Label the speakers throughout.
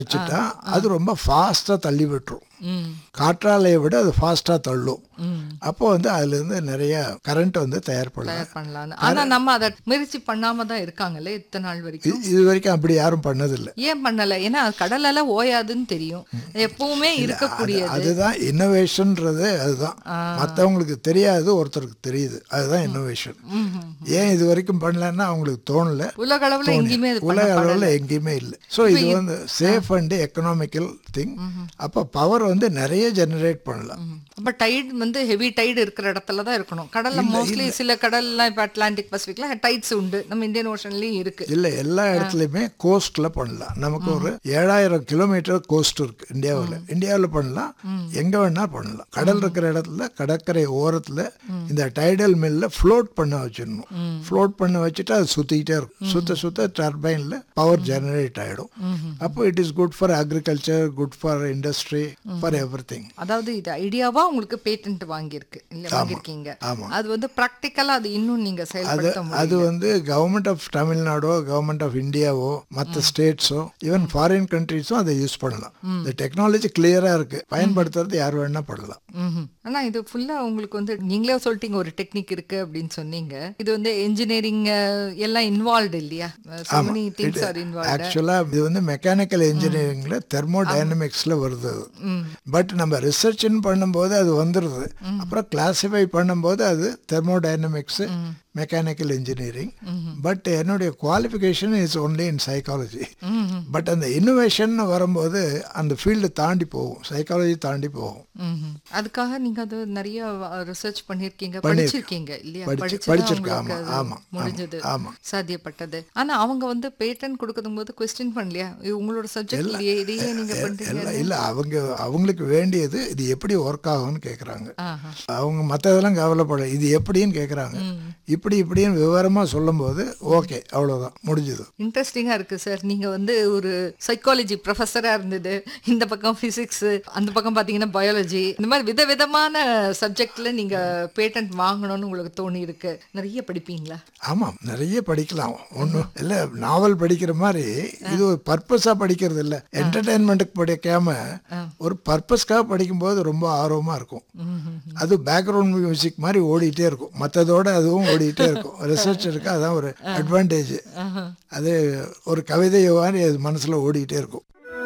Speaker 1: வச்சுட்டா அது ரொம்ப ஃபாஸ்ட்டாக தள்ளி விட்டுரும்
Speaker 2: ம்
Speaker 1: காற்றாலையை விட அது ஃபாஸ்ட்டாக தள்ளும்
Speaker 2: ம்
Speaker 1: அப்போ வந்து அதுலேருந்து நிறைய கரண்ட் வந்து தயார் பண்ணலாம்
Speaker 2: தயார் பண்ணலாம்னு ஆனா நம்ம அதை முயற்சி பண்ணாம தான் இருக்காங்களே இத்தனை நாள் வரைக்கும்
Speaker 1: இது- இது வரைக்கும் அப்படி யாரும் பண்ணதில்லை
Speaker 2: ஏன் பண்ணல ஏன்னா கடலெல்லாம் ஓயாதுன்னு தெரியும் எப்பவுமே இருக்கக்கூடியது
Speaker 1: அதுதான் இன்னோவேஷன்ன்றது அதுதான் மற்றவங்களுக்கு தெரியாது ஒருத்தருக்கு தெரியுது அதுதான் இன்னோவேஷன் ஏன் இது வரைக்கும் பண்ணலன்னா அவங்களுக்கு தோணல
Speaker 2: உலக அளவுல எங்கேயுமே இது
Speaker 1: உலக
Speaker 2: பண்ண
Speaker 1: அளவில் எங்கேயுமே இல்லை ஸோ இது வந்து சேஃப் அண்ட் எக்கனாமிக்கல் திங் அப்போ பவர் வந்து நிறைய ஜெனரேட் பண்ணலாம்
Speaker 2: அப்ப டைட் வந்து ஹெவி டைடு இருக்கிற இடத்துல தான் இருக்கணும் கடல்ல மோஸ்ட்லி சில கடல்லாம் இப்ப அட்லாண்டிக் பசிபிக்ல டைட்ஸ் உண்டு நம்ம இந்தியன் ஓஷன்லயும் இருக்கு
Speaker 1: இல்லை எல்லா இடத்துலையுமே கோஸ்ட்ல பண்ணலாம் நமக்கு ஒரு ஏழாயிரம் கிலோமீட்டர் கோஸ்ட் இருக்கு இந்தியாவில் இந்தியாவில் பண்ணலாம் எங்க வேணா பண்ணலாம் கடல் இருக்கிற இடத்துல கடற்கரை ஓரத்துல இந்த டைடல் மில்ல ஃப்ளோட் பண்ண வச்சிடணும் ஃப்ளோட் பண்ண வச்சுட்டு அது சுத்திக்கிட்டே இருக்கும் சுத்த சுத்த டர்பைன்ல பவர் ஜெனரேட் ஆயிடும் அப்போ it is good for agriculture good for industry for everything
Speaker 2: அதாவது இது ஐடியாவா உங்களுக்கு பேட்டன்ட் வாங்கியிருக்கு இல்ல வாங்கியிருக்கீங்க
Speaker 1: ஆமா.
Speaker 2: அது வந்து ப்ராக்டிக்கலா அது இன்னும் நீங்க
Speaker 1: அது
Speaker 2: செயல்படுத்த
Speaker 1: அது
Speaker 2: முடியும்
Speaker 1: வந்து கவர்மெண்ட் ஆஃப் தமிழ்நாடோ கவர்மெண்ட் ஆஃப் இந்தியாவோ மற்ற ஸ்டேட்ஸோ ஈவன் ஃபாரின் கண்ட்ரீஸும் அதை யூஸ் பண்ணலாம் இந்த டெக்னாலஜி கிளியரா இருக்கு பயன்படுத்துறது யார் வேணா பண்ணலாம்
Speaker 2: ம்ஹும். ஆனா இது ஃபுல்லா உங்களுக்கு வந்து நீங்களே சொல்லிட்டீங்க ஒரு டெக்னிக் இருக்கு அப்படின்னு சொன்னீங்க இது வந்து இன்ஜினியரிங் எல்லாம் இன்வால்வ்டு இல்லையா so many things are involved
Speaker 1: ஆக்சுவலா இது வந்து மெக்கானிக்கல் இன்ஜினியரிங்ல தெர்மோ டைனமிக்ஸ்ல வருது பட் நம்ம ரிசர்ச்னு பண்ணும்போது அது வந்துடுது அப்புறம் கிளாசிஃபை பண்ணும்போது அது thermodynamics mechanical engineering but என்னுடைய qualification is only in psychology but அந்த இன்னோவேஷன் வரும்போது அந்த ஃபீல்டு தாண்டி போகும் சைக்காலஜி தாண்டி போகும்
Speaker 2: ம்ஹும். அதுக்காக நீங்க அது நிறைய ரிசர்ச் பண்ணிருக்கீங்க படிச்சிருக்கீங்க இல்லையா
Speaker 1: படிச்சு-
Speaker 2: படிச்சுதான்
Speaker 1: படிச்சிருக்கேன்.
Speaker 2: உங்களுக்கு
Speaker 1: ஆமா,
Speaker 2: அது
Speaker 1: ஆமா,
Speaker 2: முடிஞ்சது
Speaker 1: ஆமா.
Speaker 2: சாத்தியப்பட்டது ஆனா அவங்க வந்து பேட்டன் கொடுக்கும் போது கொஸ்டின் பண்ணலையா இது உங்களோட சப்ஜெக்ட் இல்லையே இதையே நீங்க பண்றீங்க
Speaker 1: இல்ல இல்ல அவங்க அவங்களுக்கு வேண்டியது இது எப்படி ஒர்க் ஆகும்னு கேக்குறாங்க
Speaker 2: ஆஹா.
Speaker 1: அவங்க மற்றதெல்லாம் கவலைப்பட இது எப்படின்னு கேட்குறாங்க இப்படி இப்படின்னு விவரமாக சொல்லும்போது ஓகே அவ்வளோதான் முடிஞ்சுது
Speaker 2: இன்ட்ரெஸ்டிங்கா இருக்கு சார் நீங்க வந்து ஒரு சைக்காலஜி ப்ரொஃபஸரா இருந்தது இந்த பக்கம் பிசிக்ஸ் அந்த பக்கம் பாத்தீங்கன்னா பயாலஜி இந்த மாதிரி விதவிதமான சப்ஜெக்ட்ல நீங்க பேட்டன்ட் வாங்கணும்னு உங்களுக்கு தோணி இருக்கு நிறைய படிப்பீங்களா
Speaker 1: ஆமாம் நிறைய படிக்கலாம் ஒன்றும் இல்லை நாவல் படிக்கிற மாதிரி இது ஒரு பர்பஸாக படிக்கிறது இல்லை என்டர்டெயின்மெண்ட்டுக்கு படிக்காம ஒரு பர்பஸ்க்காக படிக்கும்போது ரொம்ப ஆர்வமாக இருக்கும் அது பேக்ரவுண்ட் மியூசிக் மாதிரி ஓடிட்டே இருக்கும் மற்றதோட அதுவும் ஓடிட்டே இருக்கும் ரிசர்ச் இருக்கு அதான் ஒரு அட்வான்டேஜ் அது ஒரு கவிதை மாதிரி அது மனசில் ஓடிட்டே இருக்கும்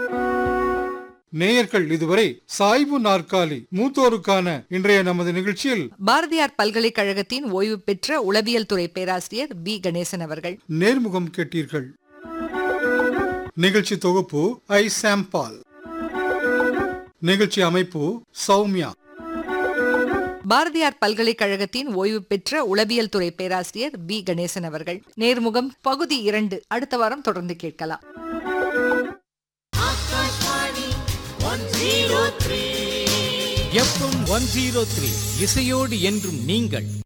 Speaker 3: நேயர்கள் இதுவரை சாய்வு நாற்காலி மூத்தோருக்கான இன்றைய நமது நிகழ்ச்சியில்
Speaker 2: பாரதியார் பல்கலைக்கழகத்தின் ஓய்வு பெற்ற உளவியல் துறை பேராசிரியர் பி கணேசன் அவர்கள்
Speaker 3: நேர்முகம் கேட்டீர்கள் நிகழ்ச்சி தொகுப்பு ஐ சாம்பால் நிகழ்ச்சி அமைப்பு சௌமியா
Speaker 2: பாரதியார் பல்கலைக்கழகத்தின் ஓய்வு பெற்ற உளவியல் துறை பேராசிரியர் பி கணேசன் அவர்கள் நேர்முகம் பகுதி இரண்டு அடுத்த வாரம் தொடர்ந்து கேட்கலாம்
Speaker 4: எஃப்எம் ஒன் ஜீரோ த்ரீ இசையோடு என்றும் நீங்கள்